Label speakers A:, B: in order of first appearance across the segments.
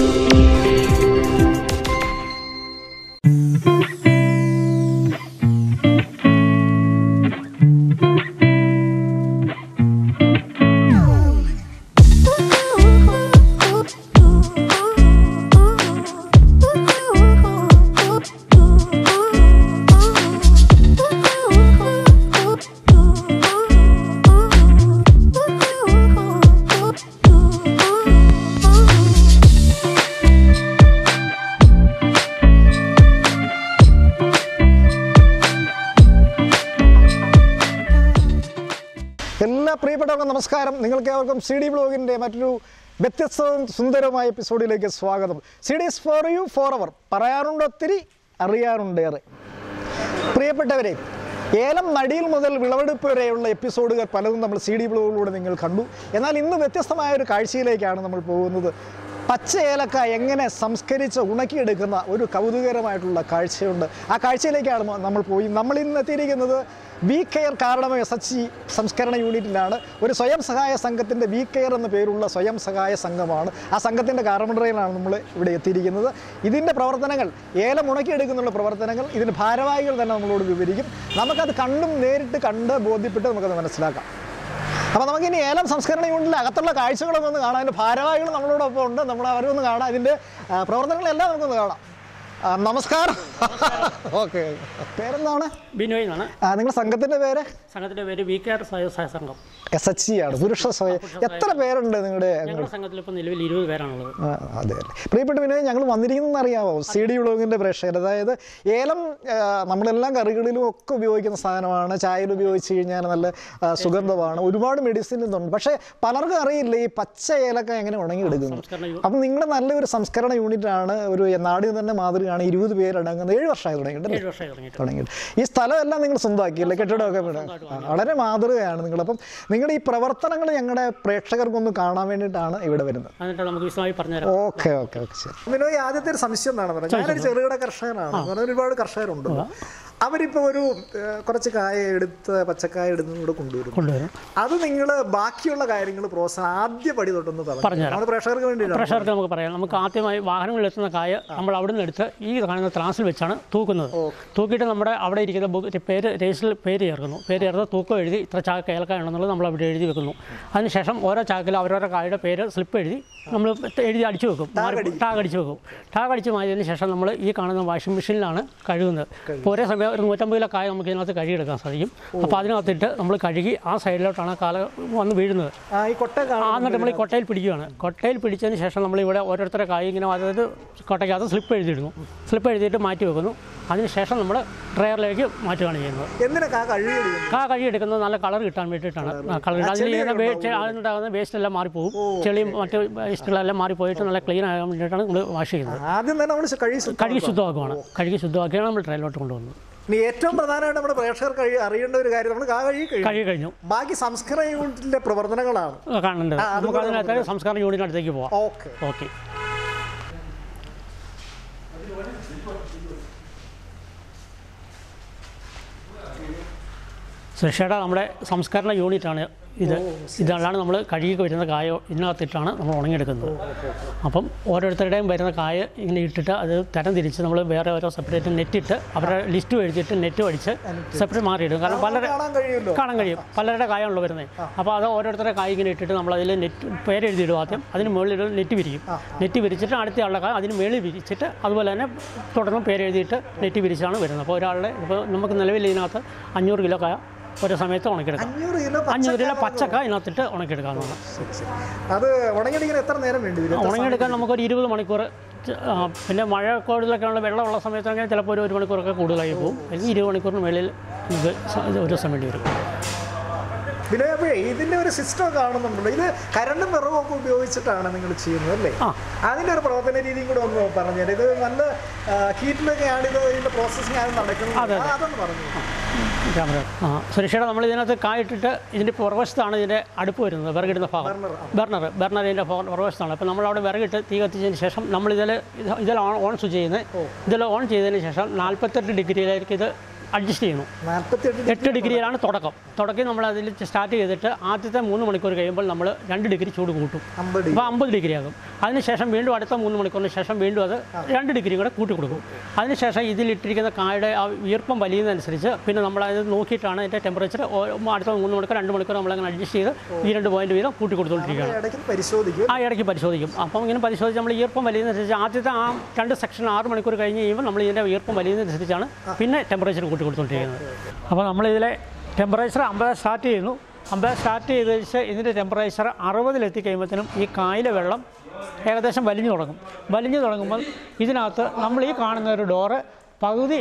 A: എല്ലാ പ്രിയപ്പെട്ടവർക്കും നമസ്കാരം നിങ്ങൾക്ക് ഏവർക്കും സി ഡി ബ്ലോഗിൻ്റെ മറ്റൊരു വ്യത്യസ്തവും സുന്ദരമായ എപ്പിസോഡിലേക്ക് സ്വാഗതം C D for you for അവർ പറയാറുണ്ട് ഒത്തിരി അറിയാറുണ്ടേറെ പ്രിയപ്പെട്ടവരെ ഏലം നടിയിൽ മുതൽ വിളവെടുപ്പ് വരെയുള്ള എപ്പിസോഡുകൾ പലതും നമ്മൾ സി ഡി ബ്ലോഗിലൂടെ നിങ്ങൾ കണ്ടു എന്നാൽ ഇന്ന് വ്യത്യസ്തമായ ഒരു കാഴ്ചയിലേക്കാണ് നമ്മൾ പോകുന്നത് പച്ച ഏലക്ക എങ്ങനെ സംസ്കരിച്ച് ഉണക്കിയെടുക്കുന്ന ഒരു കൗതുകരമായിട്ടുള്ള കാഴ്ചയുണ്ട് ആ കാഴ്ചയിലേക്കാണ് നമ്മൾ പോയി നമ്മൾ ഇന്ന് എത്തിയിരിക്കുന്നത് വി കെയർ കാരണം എസ് എച്ച് ഇ സംസ്കരണ യൂണിറ്റിലാണ് ഒരു സ്വയം സഹായ സംഘത്തിൻ്റെ വി കെയർ എന്ന പേരുള്ള സ്വയം സഹായ സംഘമാണ് ആ സംഘത്തിൻ്റെ കാർമണ്ടറയിലാണ് നമ്മൾ ഇവിടെ എത്തിയിരിക്കുന്നത് ഇതിൻ്റെ പ്രവർത്തനങ്ങൾ ഏലം ഉണക്കിയെടുക്കുന്നുള്ള പ്രവർത്തനങ്ങൾ ഇതിൻ്റെ ഭാരവാഹികൾ തന്നെ നമ്മളോട് വിവരിക്കും നമുക്കത് കണ്ടും നേരിട്ട് കണ്ട് ബോധ്യപ്പെട്ട് നമുക്കത് മനസ്സിലാക്കാം അപ്പോൾ നമുക്കിനി ഏലം സംസ്കരണ യൂണിറ്റിൽ അകത്തുള്ള കാഴ്ചകളൊക്കെ ഒന്ന് കാണാം അതിൻ്റെ ഭാരവാഹികൾ നമ്മളോടൊപ്പം ഉണ്ട് നമ്മൾ അവരെ ഒന്ന് കാണാം ഇതിൻ്റെ ആ, പ്രവർത്തനങ്ങളെല്ലാം നമുക്കൊന്ന് കാണാം ആ, നമസ്കാരം ഓക്കെ പേരെന്താണ്
B: ബിനോയ് എന്നാണ്
A: ആ, നിങ്ങളുടെ സംഘത്തിൻ്റെ പേര്
B: സംഘത്തിന്റെ പേര് വി കെ ആർ സ്വയം സഹായ സംഘം
A: എസ് എച്ച് ഇ ആണ് പുരുഷ സ്വയം എത്ര പേരുണ്ട് നിങ്ങളുടെ
B: ഞങ്ങളുടെ സംഘത്തിൽ ഇപ്പോൾ നിലവിൽ ഇരുപത് പേരാണുള്ളത്
A: ആ, അതെ അല്ലേ പ്രിയപ്പെട്ട വിനോദ് ഞങ്ങൾ വന്നിരിക്കുന്നതെന്ന് അറിയാമോ സി ഡി വ്ളോഗിൻ്റെ പ്രേക്ഷകർ അതായത് ഏലം ആ, നമ്മളെല്ലാം കറികളിലും ഒക്കെ ഉപയോഗിക്കുന്ന സാധനമാണ് ചായയിൽ ഉപയോഗിച്ച് കഴിഞ്ഞാൽ നല്ല ആ, സുഗന്ധമാണ് ഒരുപാട് മെഡിസിൻ ഇതുണ്ട് പക്ഷേ പലർക്കും അറിയില്ല ഈ പച്ച ഏലക്ക എങ്ങനെ ഉണങ്ങിയെടുക്കുന്നു
B: സംസ്കരണ യൂ-
A: അപ്പം നിങ്ങളുടെ നല്ലൊരു സംസ്കരണ യൂണിറ്റാണ് ഒരു നാടിന് തന്നെ മാതൃകയാണ് ഇരുപത് പേരടങ്ങുന്നത് ഏഴ് വർഷമായി തുടങ്ങിയിട്ടല്ലേ
B: ഏഴ് വർഷമായി തുടങ്ങിയിട്ട്
A: തുടങ്ങിയിട്ട് ഈ സ്ഥലം എല്ലാം നിങ്ങൾ സ്വന്തമാക്കിയല്ലേ കെട്ടിടമൊക്കെ വീട് ആ, വളരെ മാതൃകയാണ് നിങ്ങൾ അപ്പം നിങ്ങളുടെ ഈ പ്രവർത്തനങ്ങൾ ഞങ്ങളുടെ പ്രേക്ഷകർക്കൊന്ന് കാണാൻ വേണ്ടിയിട്ടാണ് ഇവിടെ വരുന്നത്
B: എന്നിട്ട് നമുക്ക് വിശദമായി പറഞ്ഞുതരാം
A: ഓക്കെ ഓക്കെ ഓക്കെ ശരി വിനോദ് ആദ്യത്തെ ഒരു സംശയം എന്നാണ് പറഞ്ഞത് ഞാനൊരു ചെറുകിട കർഷകനാണ് എന്ന് പറഞ്ഞാൽ ഒരുപാട് കർഷകരുണ്ട് അവരിപ്പോൾ ഒരു ഏഹ്, കുറച്ച് കായ എടുത്ത് പച്ചക്കായ എടുത്ത് ഇവിടെ കൊണ്ടുവരും
B: കൊണ്ടുവരും
A: അത് നിങ്ങൾ ബാക്കിയുള്ള കാര്യങ്ങൾ പ്രോത്സാഹനം ആദ്യ പടി തൊട്ടൊന്ന് പറഞ്ഞു
B: പറഞ്ഞുതരാം.
A: നമ്മുടെ പ്രേക്ഷകർക്ക് വേണ്ടിയിട്ടാണ്
B: പ്രഷർക്ക് നമുക്ക് പറയാം നമുക്ക് ആദ്യമായി വാഹനങ്ങളിൽ എത്തുന്ന കായ നമ്മൾ അവിടെ നിന്ന് എടുത്ത് ഈ കാണുന്ന ത്രാസിൽ വെച്ചാണ് തൂക്കുന്നത് തൂക്കിയിട്ട് നമ്മുടെ അവിടെ ഇരിക്കുന്ന ബുക്ക് പേര് രജിസ്റ്ററിൽ പേര് ചേർക്കുന്നു പേര് ചേർത്ത് തൂക്കം എഴുതി ഇത്ര ചാക്ക് ഏലക്കായ ഉണ്ടെന്നുള്ളത് നമ്മൾ അവിടെ എഴുതി വെക്കുന്നു അതിനുശേഷം ഓരോ ചാക്കിൽ അവരവരുടെ കായുടെ പേര് സ്ലിപ്പ് എഴുതി നമ്മൾ എഴുതി അടിച്ചു വെക്കും ടാഗ് അടിച്ചു വെക്കും ടാഗ് അടിച്ച് മാറ്റിയതിന് ശേഷം നമ്മൾ ഈ കാണുന്ന വാഷിംഗ് മെഷീനിലാണ് കഴുകുന്നത് അപ്പോൾ ഒരേ സമയം ഒരു നൂറ്റമ്പത് കിലോ കായ നമുക്ക് ഇതിനകത്ത് കഴുകിയെടുക്കാൻ സാധിക്കും അപ്പോൾ അതിനകത്തിട്ട് നമ്മൾ കഴുകി ആ സൈഡിലോട്ടാണ് കാല വന്ന് വീഴുന്നത്
A: ആ ഈ കൊട്ട
B: ആ
A: കാണും
B: എന്നിട്ട് നമ്മൾ ഈ കൊട്ടയിൽ പിടിക്കുകയാണ് കൊട്ടയിൽ പിടിച്ചതിന് ശേഷം നമ്മൾ ഇവിടെ ഓരോരുത്തരുടെ കായ് ഇങ്ങനെ അതായത് കൊട്ടയ്ക്കകത്ത് സ്ലിപ്പ് എഴുതിയിടുന്നു സ്ലിപ്പ് എഴുതിയിട്ട് മാറ്റി വെക്കുന്നു അതിനുശേഷം നമ്മൾ ഡ്രയറിലേക്ക് മാറ്റുകയാണ് ചെയ്യുന്നത്
A: എന്തിനാ കാ കഴുകി
B: കാ കഴുകിയെടുക്കുന്നത് നല്ല കളർ കിട്ടാൻ വേണ്ടിയിട്ടാണ് കളർ കിട്ടാൻ അതിൽ ചെയ്യുന്ന വേസ്റ്റ് അതിനുണ്ടാകുന്ന വേസ്റ്റ് എല്ലാം മാറിപ്പോകും ചെളിയും മറ്റ് വേസ്റ്റുകളെല്ലാം മാറിപ്പോയിട്ട് നല്ല ക്ലീൻ ആകാൻ വേണ്ടിയിട്ടാണ് നമ്മൾ വാഷ് ചെയ്യുന്നത്
A: ആദ്യം തന്നെ നമ്മൾ കഴുകി ശുദ്ധം-
B: കഴുകി ശുദ്ധമാക്കുവാണ് കഴുകി ശുദ്ധമാക്കിയാണ് നമ്മൾ ട്രെയിലോട്ട് കൊണ്ടുവന്നത്
A: ഇനി ഏറ്റവും പ്രധാനമായിട്ട് നമ്മുടെ പ്രേക്ഷകർ കഴി അറിയേണ്ട ഒരു കാര്യം നമ്മൾ കാ കഴുകി കഴിയും
B: കഴുകി കഴിഞ്ഞു
A: ബാക്കി സംസ്കരണ യൂണിറ്റിന്റെ പ്രവർത്തനങ്ങളാണ്
B: ആ, കാണേണ്ടത് നമുക്ക് അതിനകത്ത് സംസ്കാര യൂണിറ്റിനടുത്തേക്ക് പോവാം
A: ഓക്കെ
B: ഓക്കെ സുരക്ഷയുടെ നമ്മുടെ സംസ്കരണ യൂണിറ്റാണ് ഇത് ഇതാണ് നമ്മൾ കഴുകി വരുന്ന കായ ഇതിനകത്തിട്ടാണ് നമ്മൾ ഉണങ്ങിയെടുക്കുന്നത് അപ്പം ഓരോരുത്തരുടെയും വരുന്ന കായ ഇങ്ങനെ ഇട്ടിട്ട് അത് തരം തിരിച്ച് നമ്മൾ വേറെ ഓരോ സെപ്പറേറ്റ് നെറ്റിട്ട് അവരുടെ ലിസ്റ്റ് എഴുതിയിട്ട് നെറ്റ് അടിച്ച് സെപ്പറേറ്റ് മാറിയിടും കാരണം പലരുടെ
A: കാണാൻ കഴിയുമല്ലോ
B: കാണാൻ കഴിയും പലരുടെ കായാണല്ലോ വരുന്നത് അപ്പോൾ അത് ഓരോരുത്തരുടെ കായ് ഇങ്ങനെ ഇട്ടിട്ട് നമ്മൾ അതിൽ നെറ്റ് പേരെഴുതിയിടും ആദ്യം അതിന് മുകളിൽ ഒരു നെറ്റ് വിരിക്കും നെറ്റ് വിരിച്ചിട്ട് അടുത്ത ആളുടെ കായ അതിന് മുകളിൽ വിരിച്ചിട്ട് അതുപോലെ തന്നെ തുടർന്ന് പേരെഴുതിയിട്ട് നെറ്റ് വിരിച്ചാണ് വരുന്നത് അപ്പോൾ ഒരാളുടെ ഇപ്പോൾ നമുക്ക് നിലവിൽ ഇതിനകത്ത് അഞ്ഞൂറ് കിലോ കായ ഒരു സമയത്ത് ഉണക്കിയെടുക്കാം
A: അഞ്ഞൂറ് കിലോ
B: അഞ്ഞൂറ് കിലോ പച്ചക്ക ഇതിനകത്തിട്ട് ഉണക്കിയെടുക്കാവുന്നതാണ്
A: അത് ഉണങ്ങിയെടുക്കാൻ എത്ര നേരം വേണ്ടി വരും എത്ര
B: ഉണങ്ങിയെടുക്കാൻ നമുക്കൊരു ഇരുപത് മണിക്കൂർ ച- ആ, പിന്നെ മഴ കൂടുതലൊക്കെയുള്ള വെള്ളമുള്ള സമയത്തൊക്കെ ചിലപ്പോൾ ഒരു ഒരു മണിക്കൂറൊക്കെ കൂടുതലായി പോകും അല്ലെങ്കിൽ ഇരുപത് മണിക്കൂറിന് മേളിൽ ഇത് സ- ഇത് ഒരു ദിവസം വേണ്ടി വരും
A: പിന്നെ അപ്പോഴേ ഇതിന്റെ ഒരു സിസ്റ്റം കാണുന്നുണ്ടല്ലോ ഇത് കരണ്ടും വിറകും ഒക്കെ ഉപയോഗിച്ചിട്ടാണ് നിങ്ങൾ ചെയ്യുന്നത് അല്ലേ
B: ആ.
A: അതിന്റെ ഒരു പ്രവർത്തന രീതിയും കൂടെ ഒന്ന് പറഞ്ഞുതരാം ഇത് നല്ല ഹീറ്റിലൊക്കെയാണ് ഇത് ഇതിന്റെ പ്രോസസ്സിംഗ് ആണ് നടക്കുന്നത്
B: അതെ,
A: ആ, അതൊന്ന് പറഞ്ഞു
B: ക്യാമറ ആ സുരക്ഷയുടെ നമ്മൾ ഇതിനകത്ത് കായിട്ടിട്ട് ഇതിൻ്റെ പുറവശത്താണ് ഇതിൻ്റെ അടുപ്പ് വരുന്നത് വിറകിടുന്ന ഭാഗം ബർണർ ബർണർ ഇതിൻ്റെ പുറവശത്താണ് അപ്പോൾ നമ്മളവിടെ വിറകിട്ട് തീ കത്തിച്ചതിന് ശേഷം നമ്മൾ ഇതിൽ ഇതിൽ ഓൺ ഓൺ സ്വിച്ച് ചെയ്യുന്നത് ഇതിൽ ഓൺ ചെയ്തതിന് ശേഷം നാൽപ്പത്തെട്ട് ഡിഗ്രിയിലേക്ക് ഇത് അഡ്ജസ്റ്റ് ചെയ്യുന്നു
A: നാൽപ്പത്തി എട്ട്
B: എട്ട് ഡിഗ്രിയിലാണ് തുടക്കം തുടക്കം നമ്മൾ അതിൽ സ്റ്റാർട്ട് ചെയ്തിട്ട് ആദ്യത്തെ മൂന്ന് മണിക്കൂർ കഴിയുമ്പോൾ നമ്മൾ രണ്ട് ഡിഗ്രി ചൂട് കൂട്ടും
A: അമ്പത്
B: അപ്പോൾ അമ്പത് ഡിഗ്രി ആകും അതിനുശേഷം വീണ്ടും അടുത്ത മൂന്ന് മണിക്കൂറിന് ശേഷം വീണ്ടും അത് രണ്ട് ഡിഗ്രി കൂടെ കൂട്ടി കൊടുക്കും അതിനുശേഷം ഇതിലിട്ടിരിക്കുന്ന കായുടെ ആ ഈർപ്പം വലിയുന്നതനുസരിച്ച് പിന്നെ നമ്മൾ അത് നോക്കിയിട്ടാണ് അതിൻ്റെ ടെമ്പറേച്ചർ അടുത്ത മൂന്ന് മണിക്കൂർ രണ്ട് മണിക്കൂർ നമ്മളങ്ങനെ അഡ്ജസ്റ്റ് ചെയ്ത് ഈ രണ്ട് പോയിന്റ് വീതം കൂട്ടി കൊടുത്തുകൊണ്ടിരിക്കുകയാണ്
A: ഇടയ്ക്ക് പരിശോധിക്കും
B: ആ ഇടയ്ക്ക് പരിശോധിക്കും അപ്പം ഇങ്ങനെ പരിശോധിച്ച് നമ്മൾ ഈർപ്പം വലിയുന്നതനുസരിച്ച് ആദ്യത്തെ ആ രണ്ട് സെക്ഷൻ ആറ് മണിക്കൂർ കഴിഞ്ഞ് കഴിയുമ്പോൾ നമ്മൾ ഇതിൻ്റെ ഈർപ്പം വലിയുന്നതനുസരിച്ചാണ് പിന്നെ ടെമ്പറേച്ചർ കൂട്ടി കൊടുത്തുകൊണ്ടിരിക്കുന്നത് അപ്പോൾ നമ്മളിതിലെ ടെമ്പറേച്ചർ അമ്പത് സ്റ്റാർട്ട് ചെയ്യുന്നു അമ്പത് സ്റ്റാർട്ട് ചെയ്ത് വെച്ച് ഇതിൻ്റെ ടെമ്പറേച്ചർ അറുപതിലെത്തി കഴിയുമ്പോഴത്തേനും ഈ കായലെ വെള്ളം ഏകദേശം വലിഞ്ഞു തുടങ്ങും വലിഞ്ഞു തുടങ്ങുമ്പോൾ ഇതിനകത്ത് നമ്മൾ ഈ കാണുന്ന ഒരു ഡോറ് പകുതി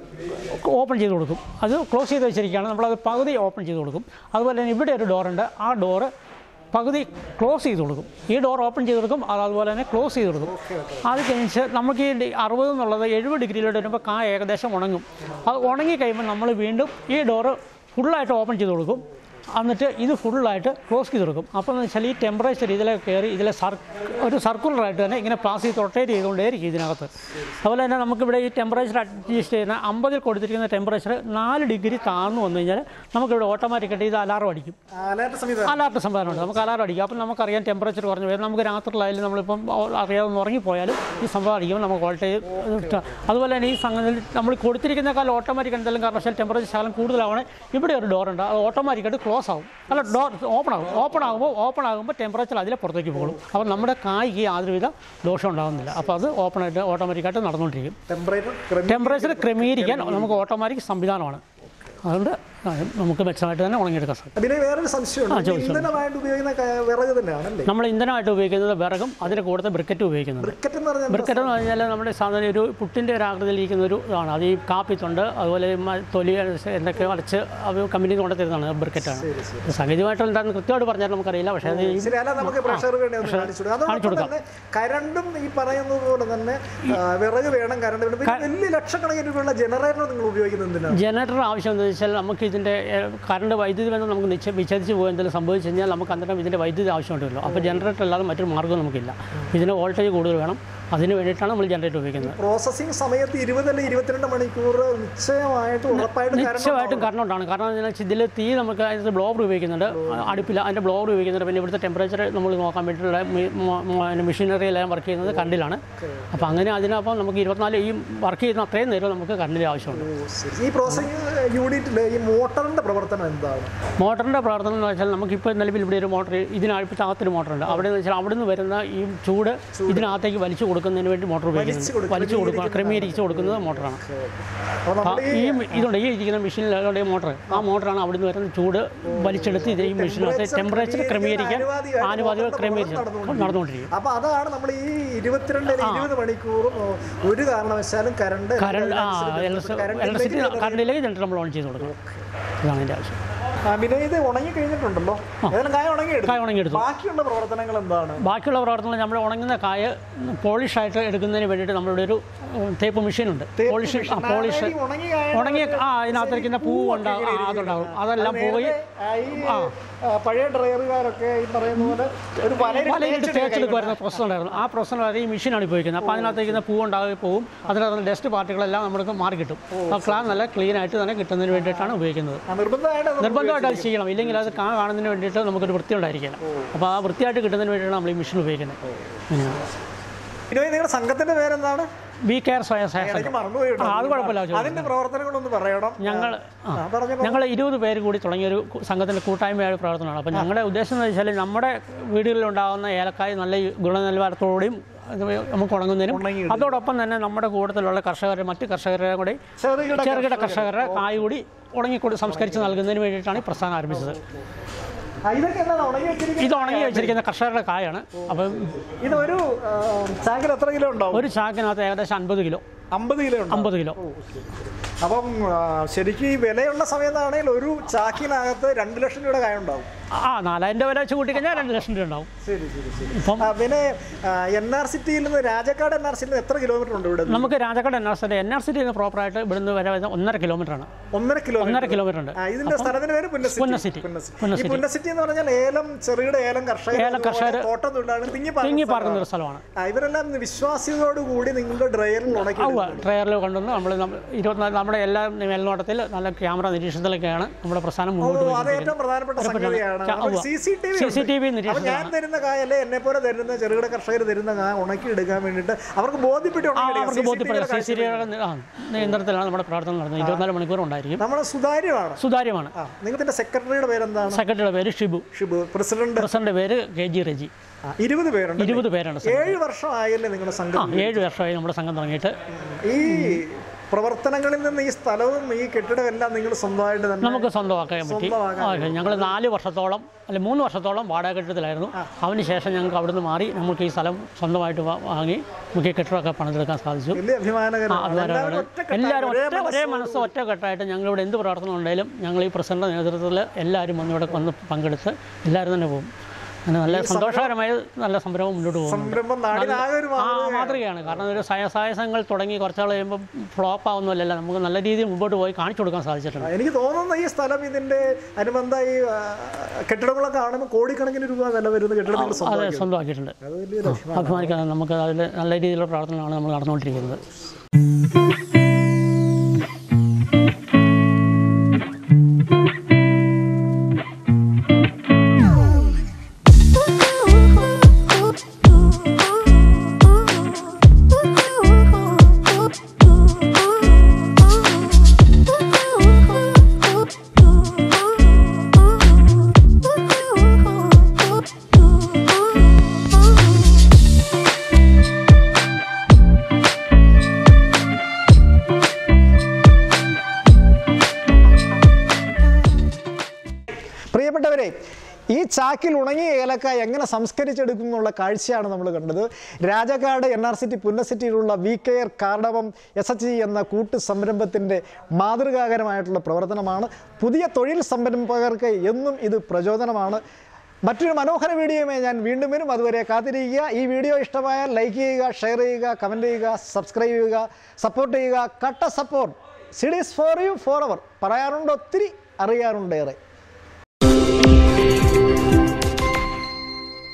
B: ഓപ്പൺ ചെയ്ത് കൊടുക്കും അത് ക്ലോസ് ചെയ്ത് വെച്ചിരിക്കുകയാണ് നമ്മളത് പകുതി ഓപ്പൺ ചെയ്ത് കൊടുക്കും അതുപോലെ തന്നെ ഇവിടെ ഒരു ഡോറുണ്ട് ആ ഡോറ് പകുതി ക്ലോസ് ചെയ്ത് കൊടുക്കും ഈ ഡോർ ഓപ്പൺ ചെയ്ത് കൊടുക്കും അത് അതുപോലെ തന്നെ ക്ലോസ് ചെയ്ത് കൊടുക്കും അത് കഴിഞ്ഞ് നമുക്ക് ഈ ഡി- അറുപത് എന്നുള്ളത് എഴുപത് ഡിഗ്രിയിലോട്ട് വരുമ്പോൾ കാ ഏകദേശം ഉണങ്ങും അത് ഉണങ്ങി കഴിയുമ്പോൾ നമ്മൾ വീണ്ടും ഈ ഡോറ് ഫുള്ളായിട്ട് ഓപ്പൺ ചെയ്ത് കൊടുക്കും എന്നിട്ട് ഇത് ഫുള്ളായിട്ട് ക്ലോസ് ചെയ്ത് കൊടുക്കും അപ്പോൾ എന്ന് വെച്ചാൽ ഈ ടെമ്പറേച്ചർ ഇതിലെ കയറി ഇതിലെ സർ ഒരു സർക്കുലറായിട്ട് തന്നെ ഇങ്ങനെ പ്ലാസ് ചെയ്ത് റൊട്ടേറ്റ് ചെയ്തുകൊണ്ടേയിരിക്കും ഇതിനകത്ത് അതുപോലെ തന്നെ നമുക്കിവിടെ ഈ ടെമ്പറേച്ചർ അഡ്ജസ്റ്റ് ചെയ്യുന്ന അമ്പതിൽ കൊടുത്തിരിക്കുന്ന ടെമ്പറേച്ചർ നാല് ഡിഗ്രി താഴ്ന്നു വന്നു കഴിഞ്ഞാൽ നമുക്കിവിടെ ഓട്ടോമാറ്റിക്കായിട്ട് ഇത് അലാറം അടിക്കും
A: അലേർട്ട് സംവിധാനം
B: അലാർട്ട് സംവിധാനമുണ്ട് നമുക്ക് അലാറം അടിക്കും അപ്പം നമുക്കറിയാം ടെമ്പറേച്ചർ കുറഞ്ഞു വരും നമുക്ക് രാത്രിയിലായാലും നമ്മളിപ്പം അറിയാതെ ഒന്ന് ഉറങ്ങിപ്പോയാലും ഈ സംഭവം അടിക്കുമ്പോൾ നമുക്ക് വോൾട്ടേജ് ഇഷ്ടം അതുപോലെ തന്നെ ഈ സംഗതി നമ്മൾ കൊടുത്തിരിക്കുന്നേക്കാൾ ഓട്ടോമാറ്റിക് എന്തെങ്കിലും കാരണവശാൽ ടെമ്പറേച്ചർ ശകലം കൂടുതലാവണേ ഇവിടെ ഒരു ഡോർ ഉണ്ട് അത് ഓട്ടോമാറ്റിക്കായിട്ട് ക്ലോസ് ആവും അല്ല ഡോർ ഓപ്പൺ ആകും ഓപ്പൺ ആകുമ്പോൾ ഓപ്പൺ ആകുമ്പോൾ ടെമ്പറേച്ചർ അതിലെ പുറത്തേക്ക് പോകും അപ്പോൾ നമ്മുടെ കായ്ക്ക് യാതൊരുവിധ ദോഷം ഉണ്ടാകുന്നില്ല അപ്പോൾ അത് ഓപ്പണായിട്ട് ഓട്ടോമാറ്റിക്കായിട്ട് നടന്നുകൊണ്ടിരിക്കും
A: ടെമ്പറേച്ചർ
B: ടെമ്പറേച്ചർ ക്രമീകരിക്കാൻ നമുക്ക് ഓട്ടോമാറ്റിക് സംവിധാനമാണ് അതുകൊണ്ട് നമുക്ക് മെച്ചമായിട്ട് തന്നെ ഉണങ്ങിയെടുക്കാൻ സാധിക്കും
A: പിന്നെ വേറൊരു സംശയമുണ്ട് ഇത്
B: ചോദിച്ചോ.
A: ഇന്ധനമായിട്ട് ഉപയോഗിക്കുന്ന ക- വിറക് തന്നെയാണല്ലേ
B: നമ്മൾ ഇന്ധനമായിട്ട് ഉപയോഗിക്കുന്നത് വിറകും അതിന് കൂടെ ബ്രിക്കറ്റ് ഉപയോഗിക്കുന്നുണ്ട്
A: ബ്രിക്കറ്റ് എന്ന് പറഞ്ഞാൽ
B: ബ്രിക്കറ്റ് എന്ന് പറഞ്ഞാൽ നമ്മുടെ സാധാരണ ഒരു പുട്ടിൻ്റെ ഒരു ആകൃതിയിലിരിക്കുന്ന ഒരു ഇതാണ് അത് ഈ കാപ്പിത്തൊണ്ട് അതുപോലെ മ- തൊലി എന്തൊക്കെ വരച്ച് അത് കമ്പനി കൊണ്ടു തരുന്നതാണ് ബ്രിക്കറ്റാണ് സാങ്കേതികമായിട്ട് എന്താണെന്ന് കൃത്യമായിട്ട് പറഞ്ഞാൽ നമുക്കറിയില്ല പക്ഷേ അത് ഈ
A: ശരി അല്ല നമുക്ക് പ്രഷർ വേണ്ടി ഒന്ന് കാണിച്ചു കൊടുക്കാം അതോടൊപ്പം തന്നെ കരണ്ടും ഈ പറയുന്നത് പോലെ തന്നെ ആ, വിറക് വേണം കരണ്ട് വേണം പിന്നെ വലിയ ലക്ഷക്കണക്കിന് രൂപയുള്ള ജനറേറ്റർ നിങ്ങൾ ഉപയോഗിക്കുന്നത് എന്തിനാണ്
B: ജനറേറ്റർ ആവശ്യം എന്താണെന്ന് വെച്ചാൽ നമുക്ക് ഇതിൻ്റെ കറണ്ട് വൈദ്യുതി ബന്ധം നമുക്ക് നിശ്ച വിച്ഛേദിച്ച് പോകുക എന്തെങ്കിലും സംഭവിച്ചു കഴിഞ്ഞാൽ നമുക്ക് അന്നേരം ഇതിൻ്റെ വൈദ്യുതി ആവശ്യമുണ്ടല്ലോ അപ്പോൾ ജനറേറ്റർ അല്ലാതെ മറ്റൊരു മാർഗ്ഗം നമുക്കില്ല ഇതിന് വോൾട്ടേജ് കൂടുതൽ വേണം അതിന് വേണ്ടിയിട്ടാണ് നമ്മൾ ജനറേറ്റർ ഉപയോഗിക്കുന്നത്
A: പ്രോസസ്സിംഗ് സമയത്ത് ഇരുപത് അല്ലെങ്കിൽ ഇരുപത്തിരണ്ട് മണിക്കൂർ നിശ്ചയമായിട്ട് ഉറപ്പായിട്ടും കരണ്ട്
B: നിശ്ചയമായിട്ടും കാരണം ഉണ്ടാണ് കാരണം എന്താണെന്ന് വെച്ചാൽ ഇതിൽ തീ നമുക്ക് അതിനകത്ത് ബ്ലോവർ ഉപയോഗിക്കുന്നുണ്ട് അടുപ്പിൽ അതിൻ്റെ ബ്ലോവർ ഉപയോഗിക്കുന്നുണ്ട് പിന്നെ ഇവിടുത്തെ ടെമ്പറേച്ചർ നമ്മൾ നോക്കാൻ വേണ്ടിയിട്ടുള്ള മെഷീനറി എല്ലാം വർക്ക് ചെയ്യുന്നത് കണ്ടിലാണ് അപ്പോൾ അങ്ങനെ അതിനപ്പം നമുക്ക് ഇരുപത്തിനാല് ഈ വർക്ക് ചെയ്യുന്ന അത്രയും നേരം നമുക്ക് കറണ്ടിൻ്റെ ആവശ്യമുണ്ട്
A: ഓ, ശരി. ഈ പ്രോസസ്സിംഗ് യൂണിറ്റിൽ ഈ മോട്ടറിന്റെ പ്രവർത്തനം എന്താണ്
B: മോട്ടറിൻ്റെ പ്രവർത്തനം എന്ന് വെച്ചാൽ നമുക്കിപ്പോൾ നിലവിൽ ഇവിടെ ഒരു മോട്ടർ ഇതിനകത്തൊരു മോട്ടറുണ്ട് അവിടെ എന്ന് വെച്ചാൽ അവിടെ നിന്ന് വരുന്ന ഈ ചൂട് ഇതിനകത്തേക്ക് വലിച്ചു കൊടുക്കുന്നതിന് വേണ്ടി മോട്ടർ ഉപയോഗിക്കുന്നുണ്ട്
A: കൊടുക്കും,
B: വലിച്ചു കൊടുക്കുക ക്രമീകരിച്ച് കൊടുക്കുന്നത് മോട്ടറാണ്
A: അപ്പോൾ
B: ആ,
A: നമ്മൾ
B: ഈ ഇതുണ്ട് ഈ ഇരിക്കുന്ന മെഷീനിലുള്ള മോട്ടർ ആ മോട്ടറാണ് അവിടെ നിന്ന് വരുന്ന ചൂട് വലിച്ചെടുത്ത് ഇത് ഈ മെഷീനകത്ത് ടെമ്പറേച്ചർ ക്രമീകരിക്കാൻ ആനുപാതികൾ ക്രമീകരിച്ച് നടന്നുകൊണ്ടിരിക്കും
A: അപ്പൊ അതാണ് നമ്മൾ ഈ ഇരുപത്തിരണ്ട് അല്ലെങ്കിൽ ഇരുപത് മണിക്കൂറും ഓ, ഒരു കാരണവശാലും കരണ്ട്
B: കറണ്ട് ആ ഇലക്ട്രിസിറ്റി കറണ്ടിലേക്ക് ജനറേറ്റർ നമ്മൾ ഓൺ ചെയ്ത് കൊടുക്കണം ഇതാണ് അതിൻ്റെ ആവശ്യം
A: പിന്നെ ഇത് ഉണങ്ങി കഴിഞ്ഞിട്ടുണ്ടല്ലോ ഏതായാലും കായ ഉണങ്ങി
B: കായ ഉണങ്ങിയെടുത്തു
A: ബാക്കിയുള്ള പ്രവർത്തനങ്ങൾ എന്താണ്
B: ബാക്കിയുള്ള പ്രവർത്തനങ്ങൾ നമ്മൾ ഉണങ്ങുന്ന കായ പോളിഷായിട്ട് എടുക്കുന്നതിന് വേണ്ടിയിട്ട് നമ്മളുടെ ഒരു ഉം, തേപ്പ് മെഷീനുണ്ട് പോളിഷ് ആ പോളിഷ്
A: ഈ ഉണങ്ങിയ കായ
B: ഉണങ്ങിയ ആ ഇതിനകത്തിരിക്കുന്ന പൂവ് ഉണ്ടാകും ആ, അതുണ്ടാകും അതെല്ലാം പോയി
A: ആ, ഈ ആ, പഴയ ഡ്രൈവറുകാരൊക്കെ ഈ പറയുന്ന പോലെ ഒരു വലയിൽ
B: പലയിട്ട് തേച്ചെടുക്കുമായിരുന്ന പ്രശ്നം ഉണ്ടായിരുന്നു ആ പ്രശ്നം വരെ ഈ മെഷീനാണ് ഉപയോഗിക്കുന്നത് അപ്പോൾ അതിനകത്തേക്കുന്ന പൂ ഉണ്ടാകി പോവും അതിനകത്ത് ഡസ്റ്റ് പാർട്ടികളെല്ലാം നമുക്ക് മാറി കിട്ടും ആ ക്ലാൻ നല്ല ക്ലീൻ ആയിട്ട് തന്നെ കിട്ടുന്നതിന് വേണ്ടിയിട്ടാണ് ഉപയോഗിക്കുന്നത്
A: ആ, നിർബന്ധമായിട്ട് അത്
B: നിർബന്ധമായിട്ട് അത് ചെയ്യണം ഇല്ലെങ്കിൽ അത് കാ കാണുന്നതിന് വേണ്ടിയിട്ട് നമുക്കൊരു വൃത്തി ഉണ്ടായിരിക്കില്ല അപ്പോൾ ആ വൃത്തിയായിട്ട് കിട്ടുന്നതിന് വേണ്ടിയിട്ടാണ് നമ്മൾ ഈ മെഷീൻ ഉപയോഗിക്കുന്നത് അങ്ങനെയാണ്
A: പിന്നെ നിങ്ങളുടെ സംഘത്തിന്റെ പേരെന്താണ്
B: വി കെയർ സ്വയം സഹായ
A: എനിക്ക്
B: സംഘം
A: മറന്നുപോയിട്ടുണ്ട്
B: ആ, അത് കുഴപ്പമില്ല ചോദിച്ചു.
A: അതിന്റെ പ്രവർത്തനങ്ങളൊന്ന് പറയണം
B: ഞങ്ങൾ ആ
A: ആ, പറഞ്ഞോ
B: ഞങ്ങൾ ഇരുപത് പേര് കൂടി തുടങ്ങിയൊരു കു- സംഘത്തിൻ്റെ കൂട്ടായ്മയായ പ്രവർത്തനമാണ് അപ്പോൾ ഞങ്ങളുടെ ഉദ്ദേശം എന്ന് വെച്ചാൽ നമ്മുടെ വീടുകളിലുണ്ടാകുന്ന ഏലക്കായ നല്ല ഗുണനിലവാരത്തോടെയും ഇത് നമുക്ക് ഉണങ്ങുന്നതിനും
A: ഉണങ്ങിയെടുക്കും.
B: അതോടൊപ്പം തന്നെ നമ്മുടെ കൂട്ടത്തിലുള്ള കർഷകരെ മറ്റ് കർഷകരെ കൂടി
A: ചെറുകിട
B: ചെറുകിട കർഷകരുടെ കായ കൂടി ഉണങ്ങിക്കൂടി സംസ്കരിച്ച് നൽകുന്നതിന് വേണ്ടിയിട്ടാണ് ഈ പ്രസ്ഥാനം ആരംഭിച്ചത്
A: ആ, ഇതൊക്കെ എന്താണ് ഉണങ്ങി വെച്ചിരിക്കുന്നത്
B: ഇത് ഉണങ്ങി വെച്ചിരിക്കുന്ന കർഷകരുടെ കായാണ് അപ്പം
A: ഇത് ഒരു ആ, ചാക്കിൽ എത്ര കിലോ ഉണ്ടാവും
B: ഒരു ചാക്കിനകത്ത് ഏകദേശം അൻപത് കിലോ
A: അമ്പത് കിലോ ഉണ്ടാവും
B: അമ്പത് കിലോ
A: അപ്പം ആ, ശരിക്കും ഈ വിലയുള്ള സമയത്താണെങ്കിൽ ഒരു ചാക്കിനകത്ത് രണ്ട് ലക്ഷം രൂപയുടെ കായ ഉണ്ടാവും
B: ആ നാലായിരം രൂപ വില വെച്ച് കൂട്ടിക്കഴിഞ്ഞാൽ രണ്ട് ലക്ഷം രൂപ ഉണ്ടാവും
A: ശരി ശരി ശരി
B: ഇപ്പം
A: ആ, പിന്നെ എൻ ആർ സിറ്റിയിൽ നിന്ന് രാജക്കാട് എൻ ആർ സിറ്റിയിൽ നിന്ന് എത്ര കിലോമീറ്റർ ഉണ്ട് ഇവിടെ നിന്ന്?
B: നമുക്ക് Rajakkad N R C N R സിറ്റിയിൽ നിന്ന് പ്രോപ്പറായിട്ട് ഇവിടുന്ന് വരെ വരുന്ന ഒന്നര കിലോമീറ്റർ ആണ്
A: ഒന്നര കിലോമീറ്റർ
B: ഒന്നര കിലോമീറ്റർ ഉണ്ട്
A: ആ, ഇതിന്റെ സ്ഥലത്തിന് പേര് പുന്നസിറ്റി
B: പുന്നസിറ്റി.
A: പുന്നസിറ്റി. ഈ
B: പുന്നസിറ്റി.
A: പുന്നസിറ്റി എന്ന് പറഞ്ഞാൽ ഏലം ചെറുകിട ഏലം കർഷകർ
B: ഏലം കർഷകർ
A: തോട്ടം തൊഴിലാളികൾ തിങ്ങി
B: തിങ്ങി
A: പാർക്കുന്ന
B: പാർക്കുന്ന ഒരു സ്ഥലമാണ്
A: ആ, ഇവരെല്ലാം വിശ്വാസ്യതയോടുകൂടി നിങ്ങളുടെ ഡ്രയറിൽ ഉണക്കി
B: ഉവ്വ് ട്രയറിൽ കൊണ്ടുവന്ന് നമ്മൾ ഇരുപത്തിനാല് നമ്മുടെ എല്ലാ മേൽനോട്ടത്തിൽ നല്ല ക്യാമറ നിരീക്ഷണത്തിലൊക്കെയാണ് നമ്മുടെ പ്രസ്ഥാനം മുന്നോട്ട്
A: ഓ, അത്
B: പോയിരിക്കുന്നത്
A: ഏറ്റവും പ്രധാനപ്പെട്ട സംഗതിയാണ്
B: ച- ഉവ്വ്.
A: C C T V
B: CCTV
A: അപ്പൊ ഞാൻ
B: നിരീക്ഷണമാണ്.
A: തരുന്ന കായ അല്ലെ എന്നെ പോലെ തരുന്ന ചെറുകിട കർഷകർ തരുന്ന കായ ഉണക്കി എടുക്കാൻ വേണ്ടിയിട്ട് അവർക്ക് ബോധ്യപ്പെട്ട്
B: ആ,
A: ഉണക്കി
B: അവർക്ക് ബോധ്യപ്പെടുക സി സി ടി നിയന്ത്രണത്തിലാണ് നമ്മുടെ പ്രവർത്തനം നടന്നത് ഇരുപത്തിനാല് മണിക്കൂർ ഉണ്ടായിരിക്കും
A: നമ്മളെ സുതാര്യമാണ്
B: സുതാര്യമാണ്
A: ആ നിങ്ങളുടെ സെക്രട്ടറിയുടെ പേരെന്താണ്
B: സെക്രട്ടറിയുടെ പേര് ഷിബു
A: ഷിബു പ്രസിഡന്റ്
B: പ്രസിഡന്റ് പേര് കെ ജി റെജി
A: ആ, ഇരുപത് പേരുണ്ട്
B: ഇരുപത് പേരാണ് സംഘം.
A: ഏഴ് വർഷം ആയല്ലേ നിങ്ങളുടെ
B: ആ
A: സംഘം
B: ഏഴ് വർഷമായി നമ്മുടെ സംഘം തുടങ്ങിയിട്ട്
A: ഈ പ്രവർത്തനങ്ങളിൽ നിന്ന് ഈ സ്ഥലവും ഈ കെട്ടിടവും എല്ലാം നിങ്ങൾ സ്വന്തമായിട്ട് തന്നെ
B: നമുക്ക് സ്വന്തമാക്കാൻ പറ്റി
A: സ്വന്തമാക്കാൻ
B: ഞങ്ങൾ നാല് വർഷത്തോളം അല്ലെ മൂന്ന് വർഷത്തോളം വാടക കെട്ടിടത്തിലായിരുന്നു അതിനുശേഷം ഞങ്ങൾക്ക് അവിടുന്ന് മാറി നമുക്ക് ഈ സ്ഥലം സ്വന്തമായിട്ട് വാ- വാങ്ങി നമുക്ക് ഈ കെട്ടിടമൊക്കെ പണിതെടുക്കാൻ സാധിച്ചു
A: വലിയ അഭിമാനകരമാണ്
B: അഭിമാനമാണ്
A: എല്ലാവരും ഒറ്റക്കെട്ടായി
B: എല്ലാവരും
A: ഒരേ
B: ഒറ്റ ഒരേ മനസ്സ് ഒറ്റക്കെട്ടായിട്ട് ഞങ്ങളിവിടെ എന്ത് പ്രവർത്തനം ഉണ്ടെങ്കിലും ഞങ്ങൾ ഈ പ്രസിഡന്റ് നേതൃത്വത്തിൽ എല്ലാവരും വന്ന് ഇവിടെ വന്ന് പങ്കെടുത്ത് എല്ലാവരും തന്നെ പോകും അങ്ങനെ നല്ല സന്തോഷകരമായ നല്ല സംരംഭം മുന്നോട്ട് പോകുന്നു
A: സംരംഭം നാടിനാകെ ഒരു
B: ആ മാതൃകയാണ് കാരണം ഒരു സയസായസങ്ങൾ തുടങ്ങി കുറച്ചാൾ കഴിയുമ്പോൾ ഫ്ലോപ്പ് ആവുന്നതല്ല നമുക്ക് നല്ല രീതിയിൽ മുമ്പോട്ട് പോയി കാണിച്ചു കൊടുക്കാൻ സാധിച്ചിട്ടുണ്ട്
A: എനിക്ക് തോന്നുന്ന ഈ സ്ഥലം ഇതിന്റെ അനുബന്ധ ഈ ആ, കെട്ടിടങ്ങളൊക്കെ കാണുമ്പോൾ കോടിക്കണക്കിന് രൂപ വില വരുന്ന കെട്ടിടം നിങ്ങൾ
B: അത്
A: സ്വന്തമാക്കി
B: സ്വന്തമാക്കിയിട്ടുണ്ട്
A: അത് വലിയൊരു അഭിമാനം
B: അഭിമാനിക്കാൻ നമുക്ക് അതിൽ നല്ല രീതിയിലുള്ള പ്രവർത്തനമാണ് നമ്മൾ നടന്നുകൊണ്ടിരിക്കുന്നത്
A: പ്രിയപ്പെട്ടവരെ ഈ ചാക്കിൽ ഉണങ്ങിയ ഏലക്കായ എങ്ങനെ സംസ്കരിച്ചെടുക്കും എന്നുള്ള കാഴ്ചയാണ് നമ്മൾ കണ്ടത് രാജകാട് എൻ ആർ സിറ്റി പുന്നസിറ്റിയിലുള്ള we care cardamom S H G എന്ന കൂട്ട് സംരംഭത്തിൻ്റെ മാതൃകാകരമായിട്ടുള്ള പ്രവർത്തനമാണ് പുതിയ തൊഴിൽ സംരംഭകർക്ക് എന്നും ഇത് പ്രചോദനമാണ് മറ്റൊരു മനോഹര വീഡിയോയുമായി ഞാൻ വീണ്ടും വരും അതുവരെ കാത്തിരിക്കുക ഈ വീഡിയോ ഇഷ്ടമായാൽ ലൈക്ക് ചെയ്യുക ഷെയർ ചെയ്യുക കമൻറ്റ് ചെയ്യുക സബ്സ്ക്രൈബ് ചെയ്യുക സപ്പോർട്ട് ചെയ്യുക കട്ട support CDs for you for അവർ പറയാറുണ്ട് ഒത്തിരി അറിയാറുണ്ടേറെ